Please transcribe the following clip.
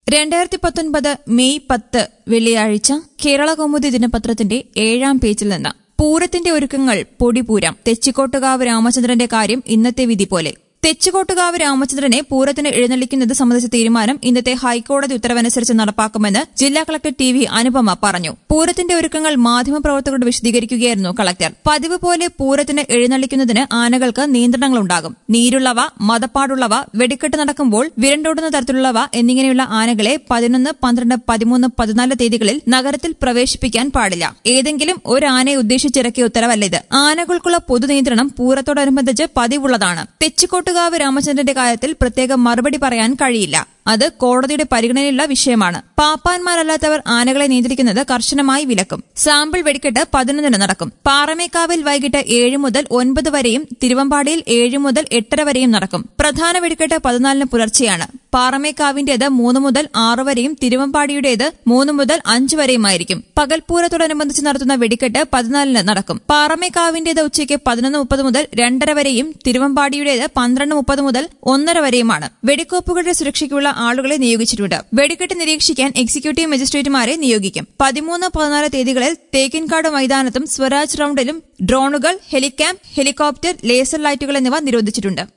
രണ്ടായിരത്തി പത്തൊൻപത് മെയ് പത്ത് വെള്ളിയാഴ്ച കേരള കൗമുദി ദിനപത്രത്തിന്റെ ഏഴാം പേജിൽ നിന്ന് പൂരത്തിന്റെ ഒരുക്കങ്ങൾ പൊടിപൂരം തെച്ചിക്കോട്ടുകാവ് രാമചന്ദ്രന്റെ കാര്യം ഇന്നത്തെ വിധി പോലെ തെച്ചിക്കോട്ടുകാവ് രാമചന്ദ്രനെ പൂരത്തിന് എഴുന്നള്ളിക്കുന്നത് സംബന്ധിച്ച തീരുമാനം ഇന്നത്തെ ഹൈക്കോടതി ഉത്തരവനുസരിച്ച് നടപ്പാക്കുമെന്ന് ജില്ലാ കളക്ടർ ടി വി അനുപമ പറഞ്ഞു പൂരത്തിന്റെ ഒരുക്കങ്ങൾ മാധ്യമപ്രവർത്തകരോട് വിശദീകരിക്കുകയായിരുന്നു കളക്ടർ പതിവ് പോലെ പൂരത്തിന് എഴുന്നള്ളിക്കുന്നതിന് ആനകൾക്ക് നിയന്ത്രണങ്ങളുണ്ടാകും നീരുള്ളവ മതപ്പാടുള്ളവ വെടിക്കെട്ട് നടക്കുമ്പോൾ വിരണ്ടോടുന്ന തരത്തിലുള്ളവ എന്നിങ്ങനെയുള്ള ആനകളെ പതിനൊന്ന് പന്ത്രണ്ട് പതിമൂന്ന് പതിനാല് തീയതികളിൽ നഗരത്തിൽ പ്രവേശിപ്പിക്കാൻ പാടില്ല ഏതെങ്കിലും ഒരു ആനയെ ഉദ്ദേശിച്ചിറക്കിയ ഉത്തരവല്ല ഇത് ആനകൾക്കുള്ള പൊതുനിയന്ത്രണം പൂരത്തോടനുബന്ധിച്ച് പതിവുള്ളതാണ് തെച്ചിക്കോട്ടുകാവ് രാമചന്ദ്രന്റെ കാര്യത്തിൽ പ്രത്യേക മറുപടി പറയാൻ കഴിയില്ല അത് കോടതിയുടെ പരിഗണനയിലുള്ള വിഷയമാണ് പാപ്പാന്മാരല്ലാത്തവർ ആനകളെ നിയന്ത്രിക്കുന്നത് കർശനമായി വിലക്കും സാമ്പിൾ വെടിക്കെട്ട് പതിനൊന്നിന് നടക്കും പാറമേക്കാവിൽ വൈകിട്ട് ഏഴ് മുതൽ ഒൻപത് വരെയും തിരുവമ്പാടിയിൽ ഏഴ് മുതൽ എട്ടര വരെയും നടക്കും പ്രധാന വെടിക്കെട്ട് പതിനാലിന് പുലർച്ചെയാണ് പാറമേക്കാവിന്റേത് മൂന്ന് മുതൽ ആറ് വരെയും തിരുവമ്പാടിയുടേത് മൂന്ന് മുതൽ അഞ്ച് വരെയുമായിരിക്കും പകൽപൂരത്തോടനുബന്ധിച്ച് നടത്തുന്ന വെടിക്കെട്ട് പതിനാലിന് നടക്കും പാറമേക്കാവിന്റേത് ഉച്ചയ്ക്ക് പതിനൊന്ന് മുപ്പത് മുതൽ രണ്ടര വരെയും തിരുവമ്പാടിയുടേത് പന്ത്രണ്ട് മുപ്പത് മുതൽ ഒന്നര വരെയുമാണ് വെടിക്കോപ്പുകളുടെ സുരക്ഷയ്ക്കുള്ള ആളുകളെ നിയോഗിച്ചിട്ടുണ്ട് വെടിക്കെട്ട് നിരീക്ഷിക്കാൻ എക്സിക്യൂട്ടീവ് മജിസ്ട്രേറ്റുമാരെ നിയോഗിക്കും പതിമൂന്ന് പതിനാല് തീയതികളിൽ തേക്കിൻകാട് മൈതാനത്തും സ്വരാജ് റൌണ്ടിലും ഡ്രോണുകൾ ഹെലിക്യാം ഹെലികോപ്റ്റർ ലേസർ ലൈറ്റുകൾ എന്നിവ നിരോധിച്ചിട്ടുണ്ട്